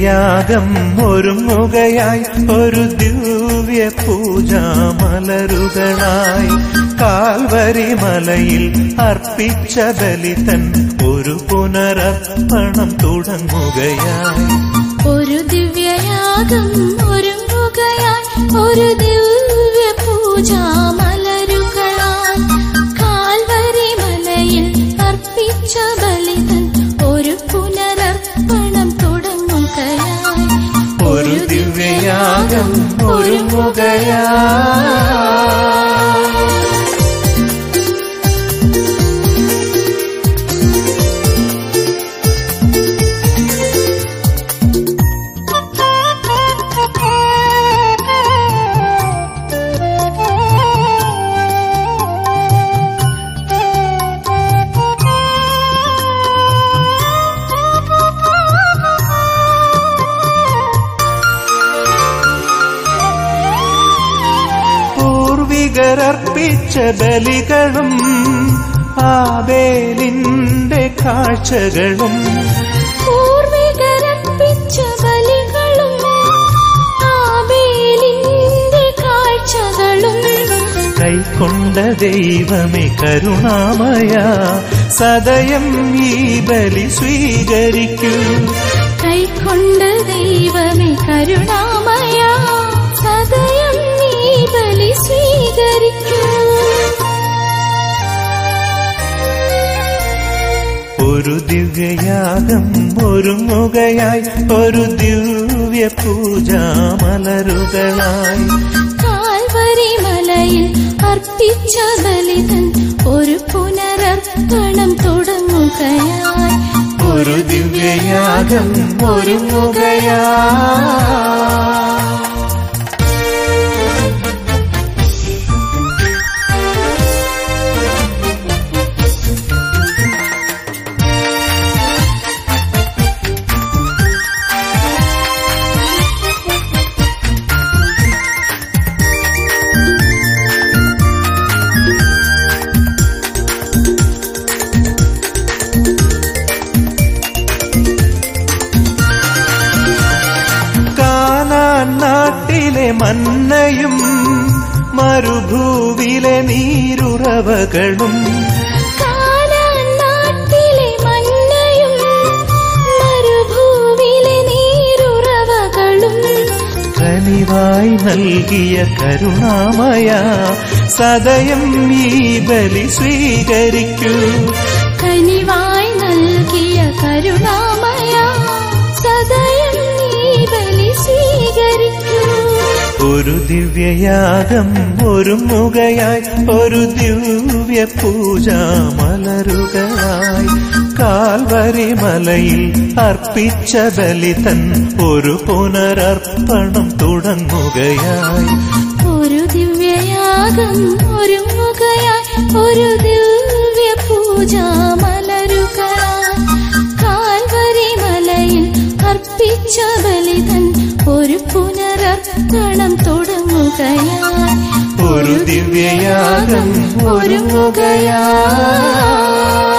ദിവ്യയാഗം ഒരുങ്ങുകയായി ഒരു ദിവ്യ പൂജാമലരുകളായി കാൽവരി മലയിൽ അർപ്പിച്ച ബലിതൻ ഒരു പുനരർപ്പണം തുടങ്ങുകയായി ഒരു ദിവ്യയാഗം ഒരുങ്ങുകയായി ഒരു ദിവ്യ പൂജാമലരുകളാൽ കാൽവരി മലയിൽ അർപ്പിച്ച ബലിതൻ ഒരു പുനരർപ്പണം തുടങ്ങുകയായി ഒരു ദിവ്യയാഗം ഒരുങ്ങുകയായി പൂർവികരർപ്പിച്ച ബലികളും ആബേലിന്റെ കാഴ്ചകളും പൂർവികരർപ്പിച്ച ബലികളും ആബേലിന്റെ കാഴ്ചകളും കൈക്കൊണ്ട ദൈവമേ കരുണാമയ സദയം ഈ ബലി സ്വീകരിക്കൂ കൈക്കൊണ്ട ദൈവമേ കരുണാമയ സദയം നീ ബലി സ്വീകരിക്കൂ ഒരു ദിവ്യയാഗം ഒരുങ്ങുകയായി ഒരു ദിവ്യ പൂജാമലരുകളായി കാൽവരി മലയിൽ അർപ്പിച്ച ബലിതൻ ഒരു പുനരർപ്പണം തുടങ്ങുകയായി ഒരു ദിവ്യയാഗം ഒരുങ്ങുകയായി കാനാൻ നാട്ടിലെ മന്നയും മരുഭൂവിലെ നീരുറവകളും കാനാൻ നാട്ടിലെ മന്നയും മരുഭൂവിലെ നീരുറവകളും കനിവായി നൽകിയ കരുണാമയ സദയം ഈ ബലി സ്വീകരിക്കൂ കനിവായി നൽകിയ കരുണാമയ സദയം നീ ബലി സ്വീകരിക്കൂ ഒരു ദിവ്യയാഗം ഒരുങ്ങുകയായി ഒരു ദിവ്യ പൂജാമലരുകളായി കാൽവരി മലയിൽ അർപ്പിച്ച ബലിതൻ ഒരു പുനരർപ്പണം തുടങ്ങുകയായി ഒരു ദിവ്യയാഗം ഒരുങ്ങുകയായി ഒരു ദിവ്യ പൂജാമലരുകളാൽ കാൽവരി മലയിൽ അർപ്പിച്ച ബലിതൻ ഒരു പുനരർപ്പണം തുടങ്ങുകയായി ഒരു ദിവ്യയാഗം ഒരുങ്ങുകയായി